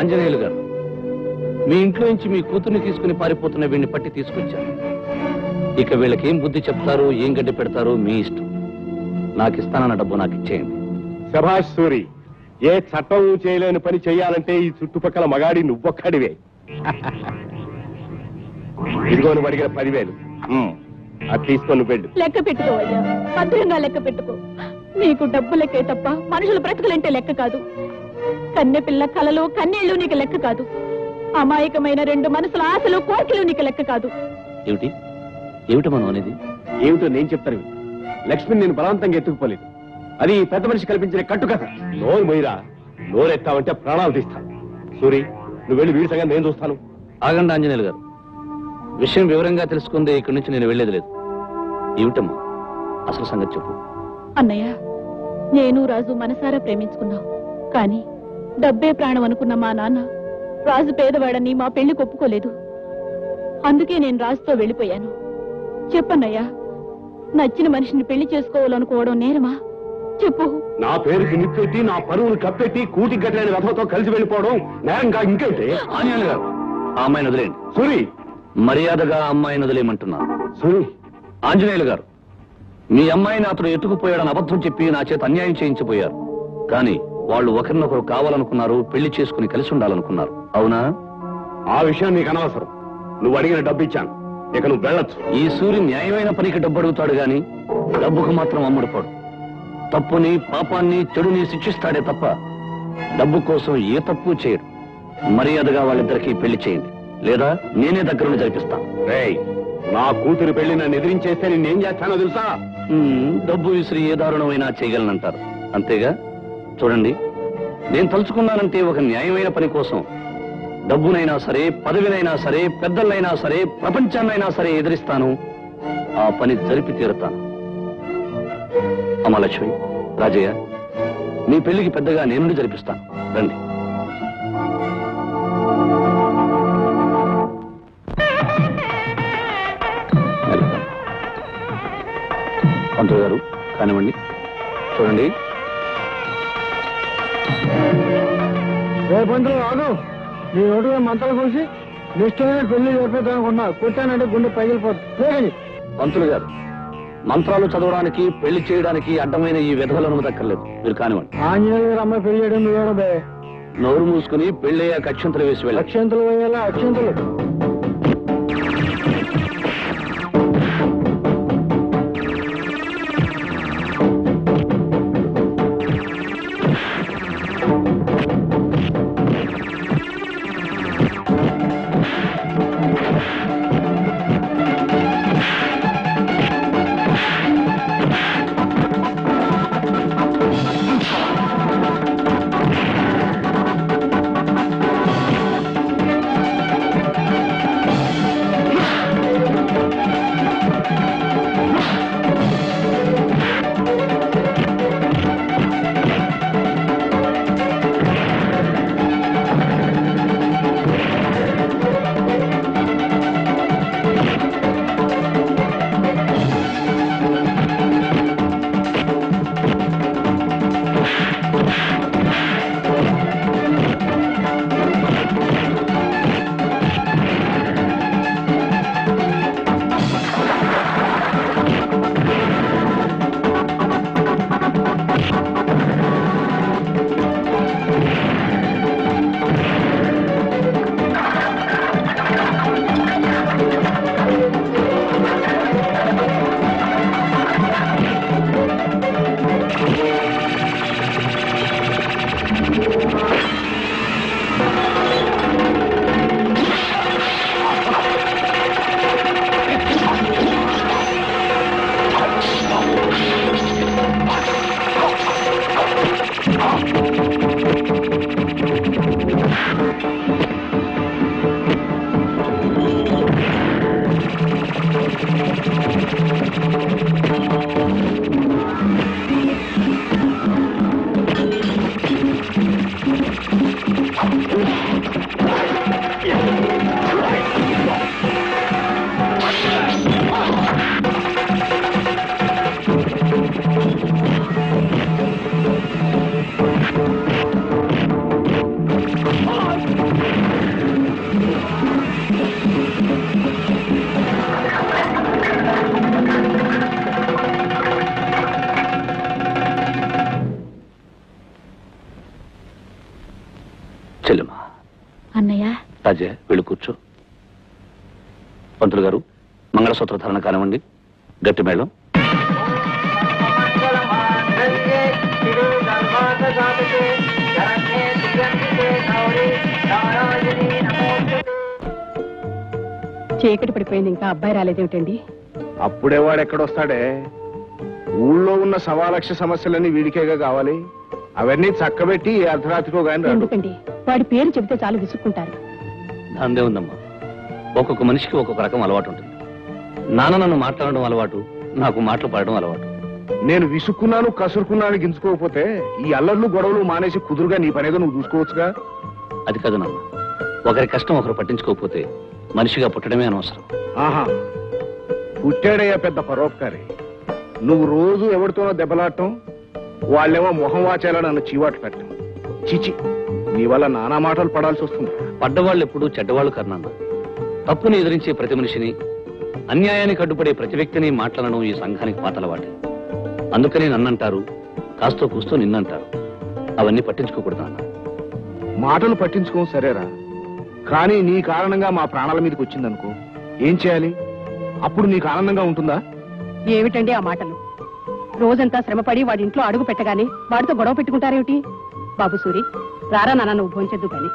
ఆంజనేయులు గారు మీ ఇంట్లో నుంచి మీ కూతుర్ని తీసుకుని పారిపోతున్న వీడిని పట్టి తీసుకొచ్చాను ఇక వీళ్ళకి ఏం బుద్ధి చెప్తారో ఏం గడ్డి పెడతారో మీ ఇష్టం నాకు ఇస్తానన్న డబ్బు నాకు ఇచ్చేయండి శభాష్ సూరి ఏ చట్టం చేయలేని పని చేయాలంటే ఈ చుట్టుపక్కల మగాడి నువ్వొక్కడివే ఇదిగో నువ్వు అడిగిన పదివేలు ఉమ్, అది తీసుకొని వెళ్ళు లెక్క పెట్టుకో అయ్యా భద్రంగా లెక్క పెట్టుకో నీకు డబ్బు లెక్కే తప్ప మనుషుల బ్రతుకులంటే లెక్క కాదు కన్నె పిల్ల కలలు కన్నీళ్లు నీకు లెక్క కాదు అమాయకమైన రెండు మనసుల ఆశలు కోరికలు నీకు లెక్క కాదు ఏమిటి ఏమిటి మనం అనేది ఏమిటో నేను చెప్తాను లక్ష్మిని నేను బలవంతంగా ఎత్తుకుపోలేదు అది ఈ పెద్ద మనిషి కల్పించిన కట్టుకథ నోరు మొయ్యరా నోరెత్తావంటే ప్రాణాలు తీస్తాను సూరి నువ్వు వెళ్ళి వీడి సంగతి నేను చూస్తాను ఆగండి ఆంజనేయులు గారు విషయం వివరంగా తెలుసుకుందే ఇక్కడి నుంచి నేను వెళ్ళేది లేదు ఏమిటమ్మా అసలు సంగతి చెప్పు అన్నయ్య నేను రాజు మనసారా ప్రేమించుకున్నాం కానీ డబ్బే ప్రాణం అనుకున్న మా నాన్న రాజు పేదవాడని మా పెళ్లి ఒప్పుకోలేదు అందుకే నేను రాజుతో వెళ్ళిపోయాను చెప్పన్నయ్యా నచ్చిన మనిషిని పెళ్లి చేసుకోవాలనుకోవడం నేరమా చెప్పు నా పేరుకి నిప్పెట్టి నా పరువును కప్పెట్టి కూటి గట్టలేని రథంతో కలిసి వెళ్ళిపోవడం నేరం కాదు ఇంకేంటి ఆంజనేయులు గారు ఆ అమ్మాయిని వదిలేయండి సూరి మర్యాదగా ఆ అమ్మాయిని వదిలేయమంటున్నాను సూరి ఆంజనేయులు గారు మీ అమ్మాయిని అతడు ఎత్తుకుపోయాడని అబద్ధం చెప్పి నా చేత అన్యాయం చేయించిపోయారు కానీ వాళ్ళు ఒకరినొకరు కావాలనుకున్నారు పెళ్లి చేసుకుని కలిసి ఉండాలనుకున్నారు అవునా ఆ విషయం నీకు అనవసరం నువ్వు అడిగిన డబ్బు ఇచ్చాను ఇక నువ్వు వెళ్ళొచ్చు ఈ సూర్యు న్యాయమైన పనికి డబ్బు అడుగుతాడు గాని డబ్బుకు మాత్రం అమ్ముడుపోడు తప్పుని పాపాన్ని చెడుని శిక్షిస్తాడే తప్ప డబ్బు కోసం ఏ తప్పు చేయడు మర్యాదగా వాళ్ళిద్దరికీ పెళ్లి చేయండి లేదా నేనే దగ్గరుండి జరిపిస్తాను రేయ్ నా కూతురు పెళ్లి నన్ను ఎదిరించేస్తే నేనేం చేస్తానో తెలుసా ఉమ్, డబ్బు విసిరి ఏ దారుణమైనా చేయగలనంటారు అంతేగా చూడండి నేను తలుచుకున్నానంటే ఒక న్యాయమైన పని కోసం డబ్బునైనా సరే పదవినైనా సరే పెద్దలైనా సరే ప్రపంచాన్నైనా సరే ఎదిరిస్తాను ఆ పని జరిపి తీరుతాను అమ్మలక్ష్మి రాజయ్య మీ పెళ్లికి పెద్దగా నేను జరిపిస్తాను రండి వెళ్దాం. పంతులు గారు కానివ్వండి చూడండి రేపంతా రాను నీ నోటుగా మంటలు పోసి నిష్టమైన పెళ్లి జరిపేద్దాం అనుకున్నా కొట్టానంటే గుండె పగిలిపోతుంది లేదండి పంతులు గారు మంత్రాలు చదవడానికి పెళ్లి చేయడానికి అడ్డమైన ఈ విధవలను దక్కర్లేదు మీరు కానివ్వండి ఆంజనేయులు గారు అమ్మాయి పెళ్లి చేయడం నువ్వేడో బే నోరు మూసుకుని పెళ్ళయ్యాక అక్షంతలు వేసి వెళ్ళండి అక్షంతలు వేయాలా అక్షంతలు రాజే వెళ్ళి కూర్చో పంతులు గారు మంగళసూత్ర ధారణ కానివ్వండి గట్టి మేళం చీకటి పడిపోయింది ఇంకా అబ్బాయి రాలేదేమిటండి అప్పుడే వాడు ఎక్కడొస్తాడే ఊళ్ళో ఉన్న సవాలక్ష సమస్యలన్నీ వీడికేగా కావాలి అవన్నీ చక్కబెట్టి ఈ అర్ధరాత్రికో గాని రాడు ఎందుకండి వాడి పేరు చెబితే చాలు విసుక్కుంటారు దాందే ఉందమ్మా ఒక్కొక్క మనిషికి ఒక్కొక్క రకం అలవాటు ఉంటుంది నాన్న నన్ను మాట్లాడడం అలవాటు నాకు మాటలు పాడడం అలవాటు నేను విసుక్కున్నాను కసురుకున్నాను గించుకోకపోతే ఈ అల్లర్లు గొడవలు మానేసి కుదురుగా నీ పనేదో నువ్వు చూసుకోవచ్చుగా అది కాదు నాన్న ఒకరి కష్టం ఒకరు పట్టించుకోకపోతే మనిషిగా పుట్టడమే అనవసరం ఆహా పుట్టాడయ్యా పెద్ద పరోపకారి నువ్వు రోజు ఎవరితోనో దెబ్బలాడటం వాళ్ళేమో మొహం వాచేలా నన్ను చీవాట్లు పెట్టడం చిచి నీ వల్ల నానా మాటలు పడాల్సి వస్తుంది పడ్డవాళ్ళు ఎప్పుడూ చెడ్డవాళ్ళు కర్నాన్న తప్పుని ఎదిరించే ప్రతి మనిషిని అన్యాయానికి అడ్డుపడే ప్రతి వ్యక్తిని మాట్లాడడం ఈ సంఘానికి పాతలవాటే అందుకని నన్నంటారు కాస్తో కూస్తూ నిన్నంటారు అవన్నీ పట్టించుకోకూడదు నాన్న మాటలు పట్టించుకోం సరేరా కానీ నీ కారణంగా మా ప్రాణాల మీదకి వచ్చిందనుకో ఏం చేయాలి అప్పుడు నీకు ఆనందంగా ఉంటుందా ఏమిటండి ఆ మాటలు రోజంతా శ్రమపడి వాడి ఇంట్లో అడుగు పెట్టగానే వాడితో గొడవ పెట్టుకుంటారేమిటి బాబు సూరి రారా నాన్న నువ్వు భోంచద్దు కానీ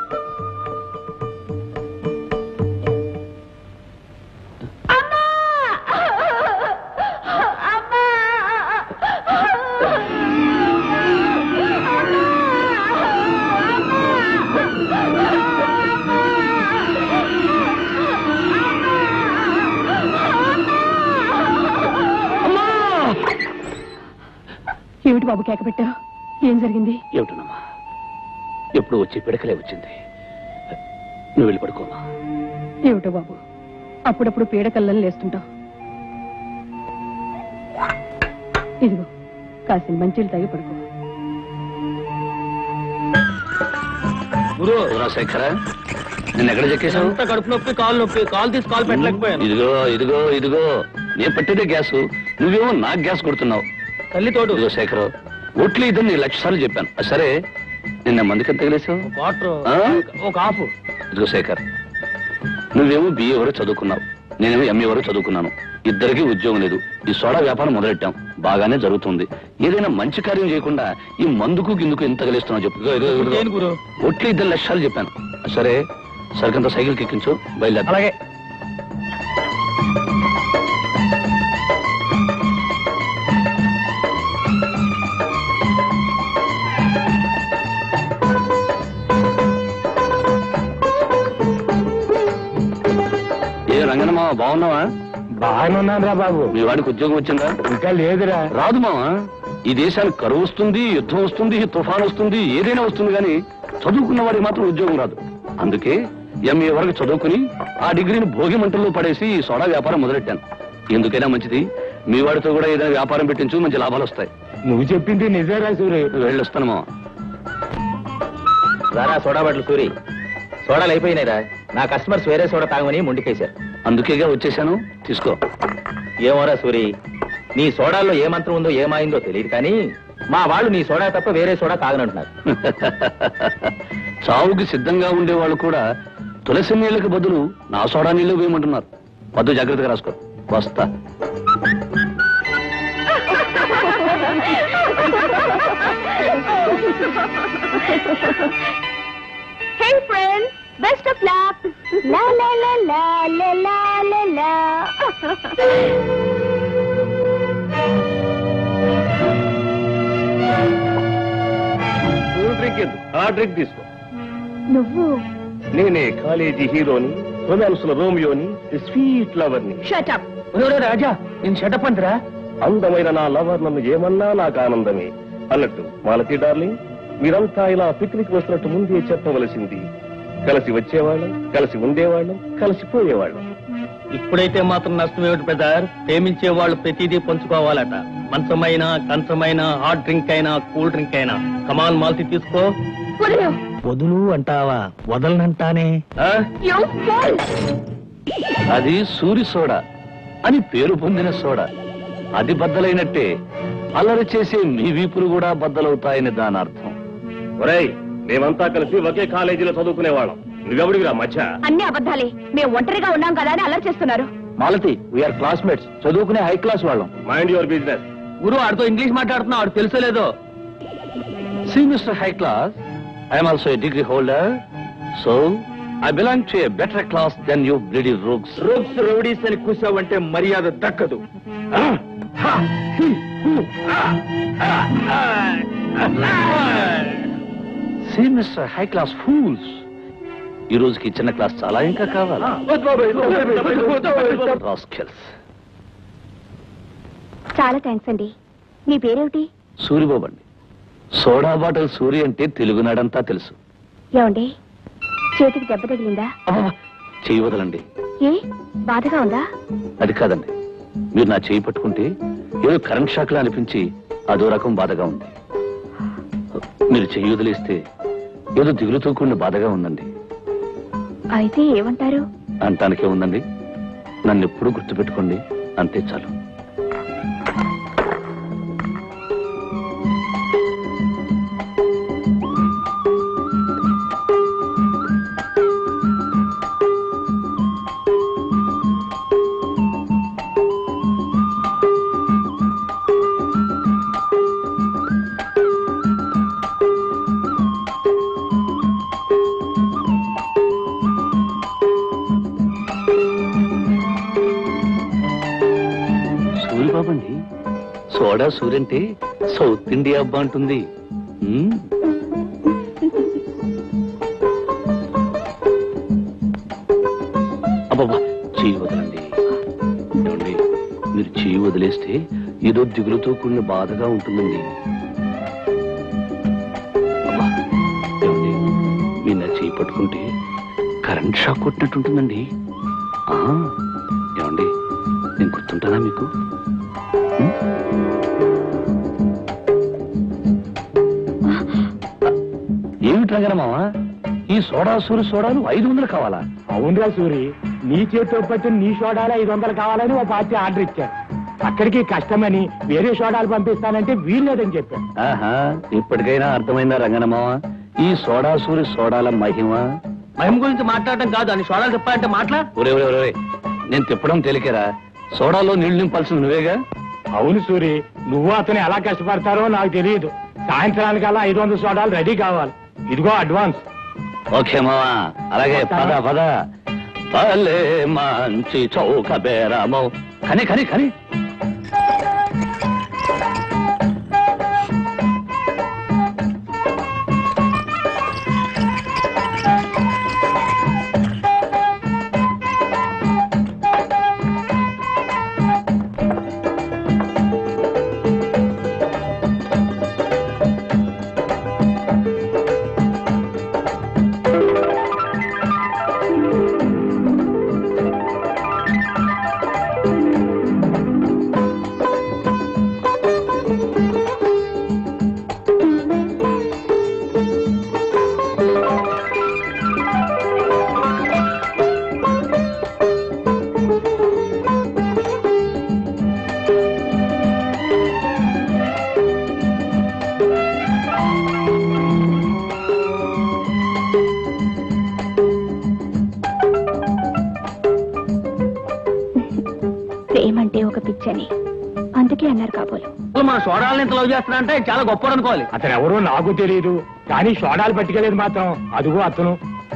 ఏమిటి బాబు కేక పెట్టావు ఏం జరిగింది ఏమిటనమ్మా ఎప్పుడు వచ్చి పిడకలే వచ్చింది నువ్వు వెళ్ళి పడుకోమా ఏమిటో బాబు అప్పుడప్పుడు పీడకల్లని లేస్తుంటావు ఇదిగో కాసిన మంచిలు తాగి పడుకో గురు శేఖర నిన్న ఎక్కడ చెక్కేశావు కడుపు నొప్పి కాలు నొప్పి కాలు తీసి కాలు పెట్టలేకపోయాను ఇదిగో ఇదిగో ఇదిగో నేను పెట్టేదే గ్యాస్ నువ్వేమో నాకు గ్యాస్ కొడుతున్నావు తల్లి తోడు ఇదిగో శేఖర్ ఒట్లు ఇద్దరు నీ లక్ష సార్లు చెప్పాను ఆ, సరే నిన్న మందుకి తగిలేసావు వాటర్ ఆ? ఒక ఆఫ్ ఇదిగో శేఖర్ నువ్వేమో బిఏ వరకు చదువుకున్నావు నేనేమో ఎంఏ వరకు చదువుకున్నాను ఇద్దరికి ఉద్యోగం లేదు ఈ సోడా వ్యాపారం మొదలెట్టాం బాగానే జరుగుతుంది ఏదైనా మంచి కార్యం చేయకుండా ఈ మందుకు గిందుకు ఎంత కలిస్తున్నావు చెప్పు ఇదిగో, ఇదిగో, ఇదిగో. చేయను గురు ఒట్లు ఇద్దరు లక్షలు చెప్పాను ఆ, సరే సరికంత సైకిల్ ఎక్కించు బయలుదేరు అలాగే ఏ రంగనమా బాగున్నావా బాగానున్నాను రా బాబు మీ వాడికి ఉద్యోగం వచ్చిందా ఇంకా లేదురా రాదు మావా ఈ దేశానికి కరువు వస్తుంది యుద్ధం వస్తుంది తుఫాన్ వస్తుంది ఏదైనా వస్తుంది కానీ చదువుకున్న వాడికి మాత్రం ఉద్యోగం రాదు అందుకే ఎంఏ వరకు చదువుకుని ఆ డిగ్రీని భోగి మంటల్లో పడేసి ఈ సోడా వ్యాపారం మొదలెట్టాను ఎందుకైనా మంచిది మీ వాడితో కూడా ఏదైనా వ్యాపారం పెట్టించు మంచి లాభాలు వస్తాయి నువ్వు చెప్పింది నిజేరా సూరి వెళ్ళొస్తాను మావా రారా సోడా బట్టలు సూరి సోడాలు అయిపోయినాయిరా నా కస్టమర్స్ వేరే సోడా తాగమని ముందుకేశారు అందుకేగా వచ్చేసాను తీసుకో ఏమోరా సూరి నీ సోడాల్లో ఏ మంత్రం ఉందో ఏమైందో తెలియదు కానీ మా వాళ్ళు నీ సోడా తప్ప వేరే సోడా తాగనంటున్నారు చావుకి సిద్ధంగా ఉండేవాళ్ళు కూడా తులసి నీళ్ళకి బదులు నా సోడా నీళ్ళు వేయమంటున్నారు వద్దు జాగ్రత్తగా రాసుకో వస్తా Hey friends, best of luck. La la la la la la la la. Cool drink ఎందుకు ఆ డ్రింక్ తీసుకో నువ్వు నేనే కాలేజీ హీరోని రొమాన్స్ లో రోమియోని స్వీట్ లవర్ ని షట్ అప్ రాజా నేను షటప్ అంతరా అందమైన నా లవర్ నన్ను ఏమన్నా నాకు ఆనందమే అన్నట్టు మాలతి డార్లింగ్ మీరంతా ఇలా పిక్నిక్ వస్తున్నట్టు ముందే చెప్పవలసింది కలిసి వచ్చేవాళ్ళం కలిసి ఉండేవాళ్ళం కలిసిపోయేవాళ్ళం ఇప్పుడైతే మాత్రం నష్టం ఏమిటి బ్రదర్ ప్రేమించే వాళ్ళు ప్రతిదీ పంచుకోవాలట మంచమైనా కంచమైనా హాట్ డ్రింక్ అయినా కూల్ డ్రింక్ అయినా కమాన్ మాల్తి తీసుకో వదలు వదులు అంటావా వదలనంటానే ఆ? యు ఫూల్ అది సూరి సోడా అని పేరు పొందిన సోడా అది బద్దలైనట్టే అల్లరి చేసే మీ వీపులు కూడా బద్దలవుతాయని దాని అర్థం ఒరేయ్ మేమంతా కలిసి ఒకే కాలేజీలో చదువుకునేవాళ్ళం నువ్వెవడివిరా మధ్య అన్ని అబద్ధాలే మేము ఒంటరిగా ఉన్నాం కదా అని అలర్ చేస్తున్నారు మాలతి వీఆర్ క్లాస్మేట్స్ చదువుకునే హై క్లాస్ వాళ్ళం మైండ్ యువర్ బిజినెస్ గురు ఆడితో ఇంగ్లీష్ మాట్లాడుతున్నావు ఆడు తెలుసో లేదో See, Mr. High Class, I am also a degree holder, so I belong to a better class than you bloody rogues. Rogues rowdies అని కూసావంటే మర్యాద దక్కదు See, Mr. High Class Fools, ఈ రోజుకి చిన్న క్లాస్ చాలా ఇంకా కావాలా Rascals. చాలా థ్యాంక్స్ అండి మీ పేరేమిటి సూరిబాబు అండి సోడా బాటిల్ సూరి అంటే తెలుగునాడంతా తెలుసు ఏమండి చేతికి దెబ్బ తగిలిందా అబ్బబ్బా, చేయి వదలండి ఏ బాధగా ఉందా అది కాదండి మీరు నా చేయి పట్టుకుంటే ఏదో కరెంట్ షాక్ లా అనిపించి అదో రకం బాధగా ఉంది మీరు చెయ్యి వదిలేస్తే ఏదో దిగులుతో కూడిన బాధగా ఉందండి అయితే ఏమంటారు అంటానికే ఉందండి నన్ను ఎప్పుడూ గుర్తుపెట్టుకోండి అంతే చాలు సూరిబాబు అండి సోడా సూరి అంటే సౌత్ ఇండియా అబ్బా అంటుంది మ్మ్. అబ్బబ్బా చెయ్యి వదలండి ఏమండి మీరు చెయ్యి వదిలేస్తే ఏదో దిగులుతో కూడిన బాధగా ఉంటుందండి అబ్బా ఏమండి మీరు నా చెయ్యి పట్టుకుంటే కరెంట్ షాక్ కొట్టినట్టుంటుందండి ఆ, ఏమండి నేను గుర్తుంటానా మీకు ఉం? ఏమిటి రంగనమామ ఈ సోడా సూరి సోడాలు ఐదు వందలు కావాలా అవునరా సూరి నీ చేతితో పట్టిన నీ సోడాలు ఐదు వందలు కావాలని ఓ పార్టీ ఆర్డర్ ఇచ్చారు అక్కడికి కష్టమని వేరే సోడాలు పంపిస్తానంటే వీల్లేదని చెప్పాను ఆహా ఇప్పటికైనా అర్థమైందా రంగనమామ ఈ సోడా సూరి సోడాల మహిమ మహిమ గురించి మాట్లాడటం కాదు అని సోడాలు చెప్పాలంటే మాట్లా ఒరే ఒరే ఒరే నేను తిప్పడం తేలికేరా సోడాలో నీళ్లు నింపాల్సింది నువ్వేగా అవును సూరి నువ్వు అతను ఎలా కష్టపడతారో నాకు తెలియదు సాయంత్రానికల్లా ఐదు వందల సోడాలు రెడీ కావాలి ఇదిగో అడ్వాన్స్ ఓకే మావా అలాగే పద పద భలే మంచి చౌక బేరమో కని కని కని ప్రేమంటే ఒక పిచ్చని అందుకే అన్నారు కాబోలు మన సోడాలను ఎంత లవ్ చేస్తున్నా అంటే చాలా గొప్ప అనుకోవాలి అతను ఎవరో నాకు తెలియదు కానీ సోడాలు పట్టుకెళ్ళేది మాత్రం అదిగో అతను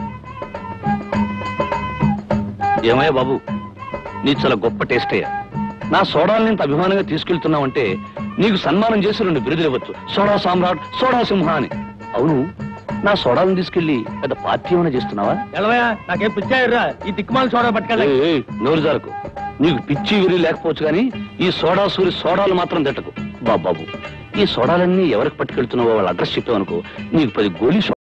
ఏమయ్య బాబు నీ చాలా గొప్ప టేస్ట్ అయ్యా నా సోడాల్ని ఇంత అభిమానంగా తీసుకెళ్తున్నావంటే నీకు సన్మానం చేసి రెండు బిరుదులు ఇవ్వచ్చు సోడా సామ్రాట్ సోడా సింహ అని అవును నా సోడాలను తీసుకెళ్లి పెద్ద పార్టీ ఏమైనా చేస్తున్నావా ఎలవయా నాకేం పిచ్చాయిరా ఈ తిక్కుమాల సోడా పట్టుకెళ్ళి ఏయ్, ఏయ్, నోరు జారకు నీకు పిచ్చి విరి లేకపోవచ్చు కానీ ఈ సోడా సూరి సోడాలు మాత్రం తిట్టకు బాబాబు ఈ సోడాలన్నీ ఎవరికి పట్టుకెళ్తున్నావో వాళ్ళ అడ్రస్ చెప్పావనుకో నీకు పది గోలీ